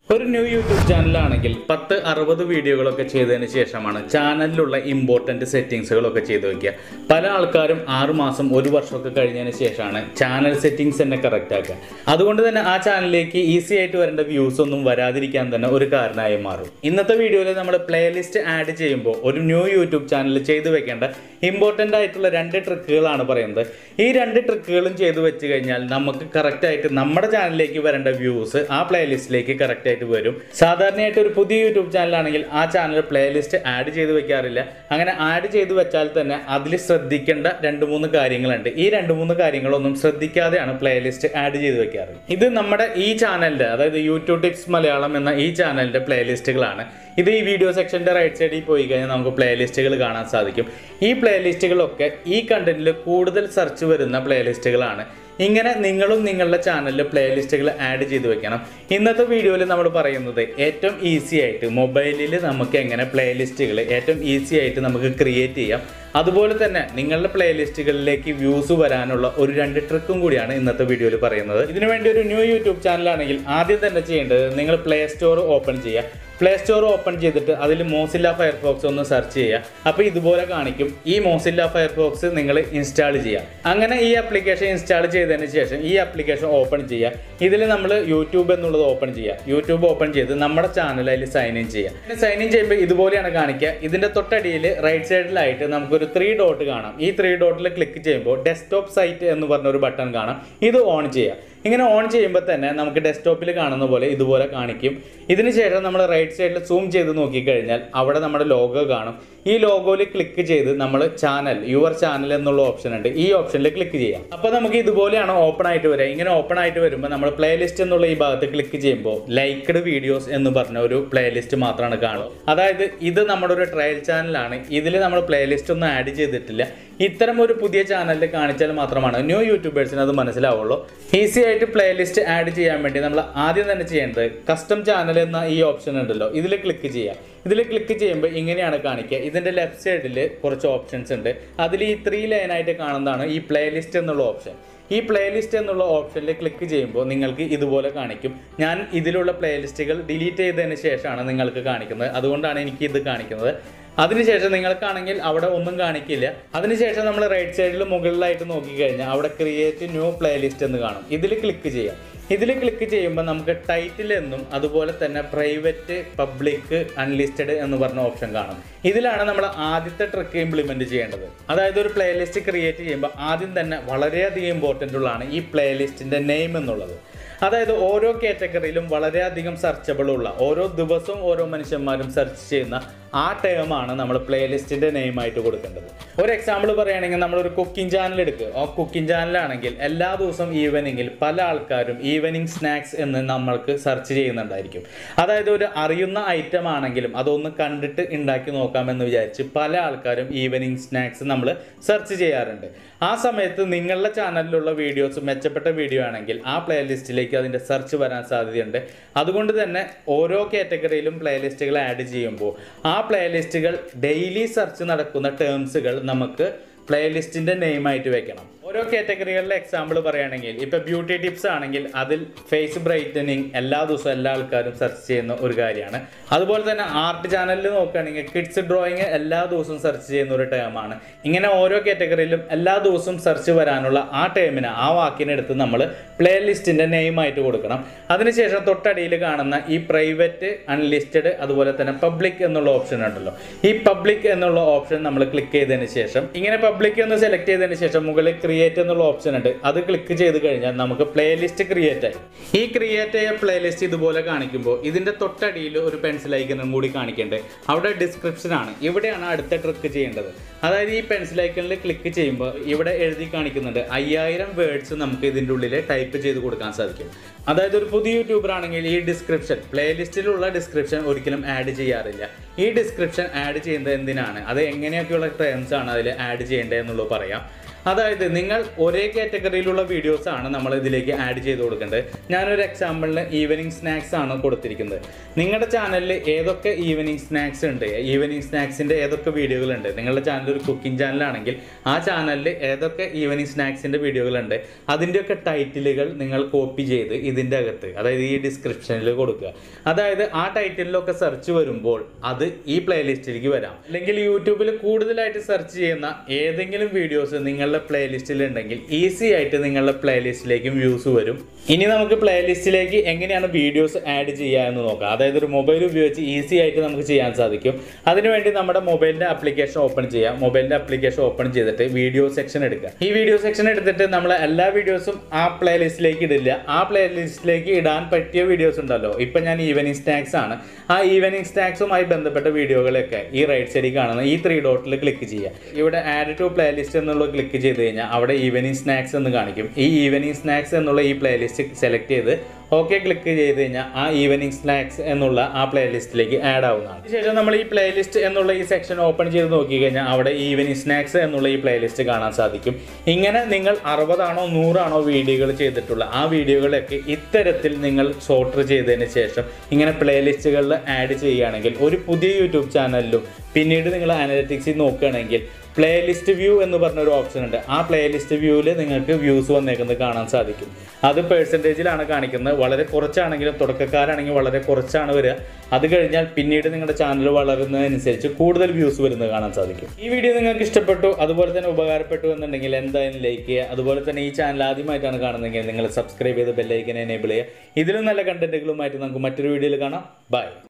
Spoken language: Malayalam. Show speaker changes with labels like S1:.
S1: ഒരു ന്യൂ യൂട്യൂബ് ചാനലാണെങ്കിൽ പത്ത് അറുപത് വീഡിയോകളൊക്കെ ചെയ്തതിന് ശേഷമാണ് ചാനലിലുള്ള ഇമ്പോർട്ടൻറ്റ് സെറ്റിങ്സുകളൊക്കെ ചെയ്തു വയ്ക്കുക പല ആൾക്കാരും ആറ് മാസം ഒരു വർഷമൊക്കെ കഴിഞ്ഞതിന് ശേഷമാണ് ചാനൽ സെറ്റിങ്സ് തന്നെ കറക്റ്റ് ആക്കുക അതുകൊണ്ട് തന്നെ ആ ചാനലിലേക്ക് ഈസി ആയിട്ട് വരേണ്ട വ്യൂസ് ഒന്നും വരാതിരിക്കാൻ തന്നെ ഒരു കാരണമായി മാറും ഇന്നത്തെ വീഡിയോയിൽ നമ്മൾ പ്ലേലിസ്റ്റ് ആഡ് ചെയ്യുമ്പോൾ ഒരു ന്യൂ യൂട്യൂബ് ചാനൽ ചെയ്തു വെക്കേണ്ട ഇമ്പോർട്ടൻ്റ് ആയിട്ടുള്ള രണ്ട് ട്രിക്കുകളാണ് പറയുന്നത് ഈ രണ്ട് ട്രിക്കുകളും ചെയ്തു വെച്ച് കഴിഞ്ഞാൽ നമുക്ക് കറക്റ്റ് ആയിട്ട് നമ്മുടെ ചാനലിലേക്ക് വരേണ്ട വ്യൂസ് ആ പ്ലേലിസ്റ്റിലേക്ക് കറക്റ്റ് ആയിട്ട് വരും സാധാരണയായിട്ട് ഒരു പുതിയ യൂട്യൂബ് ചാനലാണെങ്കിൽ ആ ചാനൽ പ്ലേലിസ്റ്റ് ആഡ് ചെയ്ത് വെക്കാറില്ല അങ്ങനെ ആഡ് ചെയ്ത് വെച്ചാൽ തന്നെ അതിൽ ശ്രദ്ധിക്കേണ്ട രണ്ട് മൂന്ന് കാര്യങ്ങളുണ്ട് ഈ രണ്ട് മൂന്ന് കാര്യങ്ങളൊന്നും ശ്രദ്ധിക്കാതെയാണ് പ്ലേലിസ്റ്റ് ആഡ് ചെയ്ത് വെക്കാറ് ഇത് നമ്മുടെ ഈ ചാനലിൻ്റെ അതായത് യൂട്യൂബ് ടിപ്സ് മലയാളം എന്ന ഈ ചാനലിൻ്റെ പ്ലേലിസ്റ്റുകളാണ് ഇത് ഈ വീഡിയോ സെക്ഷൻ്റെ റൈറ്റ് സൈഡിൽ പോയി കഴിഞ്ഞാൽ നമുക്ക് പ്ലേലിസ്റ്റുകൾ കാണാൻ സാധിക്കും ഈ പ്ലേലിസ്റ്റുകളൊക്കെ ഈ കണ്ടന്റിൽ കൂടുതൽ സെർച്ച് വരുന്ന പ്ലേലിസ്റ്റുകളാണ് ഇങ്ങനെ നിങ്ങളും നിങ്ങളുടെ ചാനലിൽ പ്ലേലിസ്റ്റുകൾ ആഡ് ചെയ്ത് വെക്കണം ഇന്നത്തെ വീഡിയോയിൽ നമ്മൾ പറയുന്നത് ഏറ്റവും ഈസി ആയിട്ട് മൊബൈലിൽ നമുക്ക് എങ്ങനെ പ്ലേലിസ്റ്റുകൾ ഏറ്റവും ഈസി ആയിട്ട് നമുക്ക് ക്രിയേറ്റ് ചെയ്യാം അതുപോലെ തന്നെ നിങ്ങളുടെ പ്ലേലിസ്റ്റുകളിലേക്ക് വ്യൂസ് വരാനുള്ള ഒരു രണ്ട് ട്രിക്കും കൂടിയാണ് ഇന്നത്തെ വീഡിയോയിൽ പറയുന്നത് ഇതിനു വേണ്ടി ഒരു ന്യൂ യൂട്യൂബ് ചാനലാണെങ്കിൽ ആദ്യം തന്നെ ചെയ്യേണ്ടത് നിങ്ങൾ പ്ലേ സ്റ്റോർ ഓപ്പൺ ചെയ്യുക പ്ലേ സ്റ്റോർ ഓപ്പൺ ചെയ്തിട്ട് അതിൽ മോസില്ല ഫയർഫോക്സ് ഒന്ന് സെർച്ച് ചെയ്യുക അപ്പോൾ ഇതുപോലെ കാണിക്കും ഈ മോസില്ല ഫയർഫോക്സ് നിങ്ങൾ ഇൻസ്റ്റാൾ ചെയ്യുക അങ്ങനെ ഈ ആപ്ലിക്കേഷൻ ഇൻസ്റ്റാൾ ചെയ്തതിന് ശേഷം ഈ ആപ്ലിക്കേഷൻ ഓപ്പൺ ചെയ്യുക ഇതിൽ നമ്മൾ യൂട്യൂബ് എന്നുള്ളത് ഓപ്പൺ ചെയ്യുക യൂട്യൂബ് ഓപ്പൺ ചെയ്ത് നമ്മുടെ ചാനൽ അതിൽ സൈൻ ഇൻ ചെയ്യുക സൈൻ ഇൻ ചെയ്യുമ്പോൾ ഇതുപോലെയാണ് കാണിക്കുക ഇതിൻ്റെ തൊട്ടടിയിൽ റൈറ്റ് സൈഡിലായിട്ട് നമുക്കൊരു ത്രീ ഡോട്ട് കാണാം ഈ ത്രീ ഡോട്ടിൽ ക്ലിക്ക് ചെയ്യുമ്പോൾ ഡെസ്ക്ടോപ്പ് സൈറ്റ് എന്ന് പറഞ്ഞ ഒരു ബട്ടൺ കാണാം ഇത് ഓൺ ചെയ്യുക ഇങ്ങനെ ഓൺ ചെയ്യുമ്പോൾ തന്നെ നമുക്ക് ഡെസ്ക്ടോപ്പിൽ കാണുന്ന പോലെ ഇതുപോലെ കാണിക്കും ഇതിന് ശേഷം നമ്മൾ റൈറ്റ് സൈഡിൽ സൂം ചെയ്ത് നോക്കിക്കഴിഞ്ഞാൽ അവിടെ നമ്മുടെ ലോഗോ കാണും ഈ ലോഗോയിൽ ക്ലിക്ക് ചെയ്ത് നമ്മൾ ചാനൽ യുവർ ചാനൽ എന്നുള്ള ഓപ്ഷൻ ഉണ്ട് ഈ ഓപ്ഷനിൽ ക്ലിക്ക് ചെയ്യാം അപ്പോൾ നമുക്ക് ഇതുപോലെയാണ് ഓപ്പൺ ആയിട്ട് വരിക ഇങ്ങനെ ഓപ്പൺ ആയിട്ട് വരുമ്പോൾ നമ്മൾ പ്ലേലിസ്റ്റ് എന്നുള്ള ഈ ഭാഗത്ത് ക്ലിക്ക് ചെയ്യുമ്പോൾ ലൈക്ക്ഡ് വീഡിയോസ് എന്ന് പറഞ്ഞ ഒരു പ്ലേലിസ്റ്റ് മാത്രമാണ് കാണുക അതായത് ഇത് നമ്മുടെ ഒരു ട്രയൽ ചാനലാണ് ഇതിൽ നമ്മൾ പ്ലേലിസ്റ്റ് ഒന്നും ആഡ് ചെയ്തിട്ടില്ല ഇത്തരം ഒരു പുതിയ ചാനലിൽ കാണിച്ചാൽ മാത്രമാണ് ന്യൂ യൂട്യൂബേഴ്സിന് അത് മനസ്സിലാവുള്ളൂ ഈസി ആയിട്ട് പ്ലേലിസ്റ്റ് ആഡ് ചെയ്യാൻ വേണ്ടി നമ്മൾ ആദ്യം തന്നെ ചെയ്യേണ്ടത് കസ്റ്റം ചാനൽ എന്ന ഈ ഓപ്ഷൻ ഉണ്ടല്ലോ ഇതിൽ ക്ലിക്ക് ചെയ്യുക ഇതിൽ ക്ലിക്ക് ചെയ്യുമ്പോൾ ഇങ്ങനെയാണ് കാണിക്കുക ഇതിൻ്റെ ലെഫ്റ്റ് സൈഡിൽ കുറച്ച് ഓപ്ഷൻസ് ഉണ്ട് അതിൽ ഈ ത്രീ ലൈനായിട്ട് കാണുന്നതാണ് ഈ പ്ലേലിസ്റ്റ് എന്നുള്ള ഓപ്ഷൻ ഈ പ്ലേലിസ്റ്റ് എന്നുള്ള ഓപ്ഷനിൽ ക്ലിക്ക് ചെയ്യുമ്പോൾ നിങ്ങൾക്ക് ഇതുപോലെ കാണിക്കും ഞാൻ ഇതിലുള്ള പ്ലേലിസ്റ്റുകൾ ഡിലീറ്റ് ചെയ്തതിന് ശേഷമാണ് നിങ്ങൾക്ക് കാണിക്കുന്നത് അതുകൊണ്ടാണ് എനിക്ക് ഇത് കാണിക്കുന്നത് അതിനുശേഷം നിങ്ങൾക്കാണെങ്കിൽ അവിടെ ഒന്നും കാണിക്കില്ല അതിനുശേഷം നമ്മൾ റൈറ്റ് സൈഡിൽ മുകളിലായിട്ട് നോക്കിക്കഴിഞ്ഞാൽ അവിടെ ക്രിയേറ്റ് ന്യൂ പ്ലേലിസ്റ്റ് എന്ന് കാണും ഇതിൽ ക്ലിക്ക് ചെയ്യാം ഇതിൽ ക്ലിക്ക് ചെയ്യുമ്പോൾ നമുക്ക് ടൈറ്റിൽ എന്നും അതുപോലെ തന്നെ പ്രൈവറ്റ് പബ്ലിക് അൺലിസ്റ്റഡ് എന്ന് പറഞ്ഞ ഓപ്ഷൻ കാണും ഇതിലാണ് നമ്മൾ ആദ്യത്തെ ട്രിക്ക് ഇംപ്ലിമെൻറ്റ് ചെയ്യേണ്ടത് അതായത് ഒരു പ്ലേലിസ്റ്റ് ക്രിയേറ്റ് ചെയ്യുമ്പോൾ ആദ്യം തന്നെ വളരെയധികം ഇമ്പോർട്ടൻ്റ് ഉള്ളതാണ് ഈ പ്ലേലിസ്റ്റിൻ്റെ നെയിം എന്നുള്ളത് അതായത് ഓരോ കാറ്റഗറിയിലും വളരെയധികം സെർച്ചബിൾ ഉള്ള ഓരോ ദിവസവും ഓരോ മനുഷ്യന്മാരും സെർച്ച് ചെയ്യുന്ന ആ ടേമാണ് നമ്മൾ പ്ലേലിസ്റ്റിൻ്റെ നെയിമായിട്ട് കൊടുക്കേണ്ടത് ഒരു എക്സാമ്പിൾ പറയുകയാണെങ്കിൽ നമ്മളൊരു കുക്കിംഗ് ചാനൽ എടുക്കുക ആ കുക്കിംഗ് ചാനലാണെങ്കിൽ എല്ലാ ദിവസവും ഈവനിങ്ങിൽ പല ആൾക്കാരും ഈവനിങ് സ്നാക്സ് എന്ന് നമ്മൾക്ക് സെർച്ച് ചെയ്യുന്നുണ്ടായിരിക്കും അതായത് ഒരു അറിയുന്ന ഐറ്റം ആണെങ്കിലും അതൊന്ന് കണ്ടിട്ട് ഉണ്ടാക്കി നോക്കാമെന്ന് വിചാരിച്ച് പല ആൾക്കാരും ഈവനിങ് സ്നാക്സ് നമ്മൾ സെർച്ച് ചെയ്യാറുണ്ട് ആ സമയത്ത് നിങ്ങളുടെ ചാനലിലുള്ള വീഡിയോസ് മെച്ചപ്പെട്ട വീഡിയോ ആണെങ്കിൽ ആ പ്ലേലിസ്റ്റിലേക്ക് അതിൻ്റെ സെർച്ച് വരാൻ സാധ്യതയുണ്ട് അതുകൊണ്ട് തന്നെ ഓരോ കാറ്റഗറിയിലും പ്ലേലിസ്റ്റുകൾ ആഡ് ചെയ്യുമ്പോൾ ആ പ്ലേലിസ്റ്റുകൾ ഡെയിലി സെർച്ച് നടക്കുന്ന ടേംസുകൾ നമുക്ക് പ്ലേലിസ്റ്റിൻ്റെ നെയിമായിട്ട് വെക്കണം ഓരോ കാറ്റഗറികളിലെ എക്സാമ്പിൾ പറയുകയാണെങ്കിൽ ഇപ്പോൾ ബ്യൂട്ടി ടിപ്സ് ആണെങ്കിൽ അതിൽ ഫേസ് ബ്രൈറ്റനിങ് എല്ലാ ദിവസവും എല്ലാ ആൾക്കാരും സെർച്ച് ചെയ്യുന്ന ഒരു കാര്യമാണ് അതുപോലെ തന്നെ ആർട്ട് ചാനലിൽ നോക്കുകയാണെങ്കിൽ കിഡ്സ് ഡ്രോയിങ് എല്ലാ ദിവസവും സെർച്ച് ചെയ്യുന്ന ഒരു ടേമാണ് ഇങ്ങനെ ഓരോ കാറ്റഗറിയിലും എല്ലാ ദിവസവും സെർച്ച് വരാനുള്ള ആ ടേമിന് ആ വാക്കിനെടുത്ത് നമ്മൾ പ്ലേലിസ്റ്റിൻ്റെ നെയിമായിട്ട് കൊടുക്കണം അതിനുശേഷം തൊട്ടടിയിൽ കാണുന്ന ഈ പ്രൈവറ്റ് അൺലിസ്റ്റഡ് അതുപോലെ തന്നെ പബ്ലിക് എന്നുള്ള ഓപ്ഷൻ ഉണ്ടല്ലോ ഈ പബ്ലിക് എന്നുള്ള ഓപ്ഷൻ നമ്മൾ ക്ലിക്ക് ചെയ്തതിന് ശേഷം ഇങ്ങനെ പബ്ലിക് എന്ന് സെലക്ട് ചെയ്തതിന് ശേഷം മുകളിൽ ക്രിയേറ്റ് എന്നുള്ള ഓപ്ഷൻ ഉണ്ട് അത് ക്ലിക്ക് ചെയ്ത് കഴിഞ്ഞാൽ നമുക്ക് പ്ലേലിസ്റ്റ് ക്രിയേറ്റ് ആയി ഈ ക്രിയേറ്റ് ചെയ്ത പ്ലേലിസ്റ്റ് ഇതുപോലെ കാണിക്കുമ്പോൾ ഇതിൻ്റെ തൊട്ടടിയിൽ ഒരു പെൻസിൽ ഐക്കണും കൂടി കാണിക്കേണ്ടത് അവിടെ ഡിസ്ക്രിപ്ഷൻ ആണ് ഇവിടെയാണ് അടുത്ത ട്രിക്ക് ചെയ്യേണ്ടത് അതായത് ഈ പെൻസിൽ ഐക്കണിൽ ക്ലിക്ക് ചെയ്യുമ്പോൾ ഇവിടെ എഴുതി കാണിക്കുന്നുണ്ട് അയ്യായിരം വേർഡ്സ് നമുക്ക് ഇതിൻ്റെ ഉള്ളിൽ ടൈപ്പ് ചെയ്ത് കൊടുക്കാൻ സാധിക്കും അതായത് ഒരു പുതിയ യൂട്യൂബർ ആണെങ്കിൽ ഈ ഡിസ്ക്രിപ്ഷൻ പ്ലേലിസ്റ്റിലുള്ള ഡിസ്ക്രിപ്ഷൻ ഒരിക്കലും ആഡ് ചെയ്യാറില്ല ഈ ഡിസ്ക്രിപ്ഷൻ ആഡ് ചെയ്യുന്നത് എന്തിനാണ് അത് എങ്ങനെയൊക്കെയുള്ള ടേംസ് ആണ് അതിൽ ആഡ് ചെയ്യേണ്ടത് എന്നുള്ളത് പറയാം അതായത് നിങ്ങൾ ഒരേ കാറ്റഗറിയിലുള്ള വീഡിയോസ് ആണ് നമ്മൾ ഇതിലേക്ക് ആഡ് ചെയ്ത് കൊടുക്കേണ്ടത് ഞാനൊരു എക്സാമ്പിളിന് ഈവനിങ് സ്നാക്സ് ആണ് കൊടുത്തിരിക്കുന്നത് നിങ്ങളുടെ ചാനലിൽ ഏതൊക്കെ ഈവനിങ് സ്നാക്സ് ഉണ്ട് ഈവനിങ് സ്നാക്സിൻ്റെ ഏതൊക്കെ വീഡിയോകളുണ്ട് നിങ്ങളുടെ ചാനൽ ഒരു കുക്കിംഗ് ചാനലാണെങ്കിൽ ആ ചാനലിൽ ഏതൊക്കെ ഈവനിങ് സ്നാക്സിൻ്റെ വീഡിയോകളുണ്ട് അതിൻ്റെയൊക്കെ ടൈറ്റിലുകൾ നിങ്ങൾ കോപ്പി ചെയ്ത് ഇതിൻ്റെ അകത്ത് അതായത് ഈ ഡിസ്ക്രിപ്ഷനിൽ കൊടുക്കുക അതായത് ആ ടൈറ്റിലൊക്കെ സെർച്ച് വരുമ്പോൾ അത് ഈ പ്ലേലിസ്റ്റിലേക്ക് വരാം അല്ലെങ്കിൽ യൂട്യൂബിൽ കൂടുതലായിട്ട് സെർച്ച് ചെയ്യുന്ന ഏതെങ്കിലും വീഡിയോസ് നിങ്ങളുടെ പ്ലേലിസ്റ്റിൽ ഉണ്ടെങ്കിൽ ഈസി ആയിട്ട് നിങ്ങളുടെ പ്ലേലിസ്റ്റിലേക്കും വ്യൂസ് വരും ഇനി നമുക്ക് പ്ലേലിസ്റ്റിലേക്ക് എങ്ങനെയാണ് വീഡിയോസ് ആഡ് ചെയ്യുക എന്ന് നോക്കാം അതായത് ഒരു മൊബൈൽ ഉപയോഗിച്ച് ഈസി ആയിട്ട് നമുക്ക് ചെയ്യാൻ സാധിക്കും അതിനുവേണ്ടി നമ്മുടെ മൊബൈലിൻ്റെ ആപ്ലിക്കേഷൻ ഓപ്പൺ ചെയ്യാം മൊബൈലിൻ്റെ ആപ്ലിക്കേഷൻ ഓപ്പൺ ചെയ്തിട്ട് വീഡിയോ സെക്ഷൻ എടുക്കുക ഈ വീഡിയോ സെക്ഷൻ എടുത്തിട്ട് നമ്മൾ എല്ലാ വീഡിയോസും ആ പ്ലേലിസ്റ്റിലേക്ക് ഇടില്ല ആ പ്ലേലിസ്റ്റിലേക്ക് ഇടാൻ പറ്റിയ വീഡിയോസ് ഉണ്ടല്ലോ ഇപ്പം ഞാൻ ഈവനിങ് സ്നാക്സ് ആണ് ആ ഈവനിങ് സ്നാക്സുമായി ബന്ധപ്പെട്ട വീഡിയോകളൊക്കെ ഈ റൈറ്റ് സൈഡിൽ കാണുന്ന ഈ ത്രീ ഡോട്ടിൽ ക്ലിക്ക് ചെയ്യുക ഇവിടെ ആഡ് ടു പ്ലേലിസ്റ്റ് എന്നുള്ള ക്ലിക്ക് ചെയ്ത് കഴിഞ്ഞാൽ അവിടെ ഈവനിങ് സ്നാക്സ് എന്ന് കാണിക്കും ഈ ഈവനിങ് സ്നാക്സ് എന്നുള്ള ഈ പ്ലേലിസ്റ്റ് സെലക്ട് ചെയ്ത് ഓക്കെ ക്ലിക്ക് ചെയ്ത് കഴിഞ്ഞാൽ ആ ഈവനിങ് സ്നാക്സ് എന്നുള്ള ആ പ്ലേലിസ്റ്റിലേക്ക് ആഡ് ആവുന്നതാണ് ശേഷം നമ്മൾ ഈ പ്ലേലിസ്റ്റ് എന്നുള്ള ഈ സെക്ഷൻ ഓപ്പൺ ചെയ്ത് നോക്കി കഴിഞ്ഞാൽ അവിടെ ഈവനിങ് സ്നാക്സ് എന്നുള്ള ഈ പ്ലേലിസ്റ്റ് കാണാൻ സാധിക്കും ഇങ്ങനെ നിങ്ങൾ അറുപതാണോ നൂറാണോ വീഡിയോകൾ ചെയ്തിട്ടുള്ള ആ വീഡിയോകളൊക്കെ ഇത്തരത്തിൽ നിങ്ങൾ സോർട്ടർ ചെയ്തതിന് ശേഷം ഇങ്ങനെ പ്ലേലിസ്റ്റുകളിൽ ആഡ് ചെയ്യുകയാണെങ്കിൽ ഒരു പുതിയ യൂട്യൂബ് ചാനലിലും പിന്നീട് നിങ്ങൾ അനലറ്റിക്സിൽ നോക്കുകയാണെങ്കിൽ പ്ലേലിസ്റ്റ് വ്യൂ എന്ന് പറഞ്ഞ ഒരു ഓപ്ഷൻ ഉണ്ട് ആ പ്ലേലിസ്റ്റ് വ്യൂവിൽ നിങ്ങൾക്ക് വ്യൂസ് വന്നേക്കുന്നത് കാണാൻ സാധിക്കും അത് പേഴ്സൻറ്റേജിലാണ് കാണിക്കുന്നത് വളരെ കുറച്ചാണെങ്കിലും തുടക്കക്കാരാണെങ്കിൽ വളരെ കുറച്ചാണ് വരിക അത് കഴിഞ്ഞാൽ പിന്നീട് നിങ്ങളുടെ ചാനൽ വളരുന്നതനുസരിച്ച് കൂടുതൽ വ്യൂസ് വരുന്നത് കാണാൻ സാധിക്കും ഈ വീഡിയോ നിങ്ങൾക്ക് ഇഷ്ടപ്പെട്ടു അതുപോലെ തന്നെ ഉപകാരപ്പെട്ടു എന്നുണ്ടെങ്കിൽ എന്തായാലും ലൈക്ക് ചെയ്യുക അതുപോലെ തന്നെ ഈ ചാനൽ ആദ്യമായിട്ടാണ് കാണുന്നതെങ്കിൽ നിങ്ങൾ സബ്സ്ക്രൈബ് ചെയ്ത് ബെല്ലൈക്കൻ എനേബിൾ ചെയ്യുക ഇതിലും നല്ല കണ്ടന്റുകളുമായിട്ട് നമുക്ക് മറ്റൊരു വീഡിയോയിൽ കാണാം ബൈ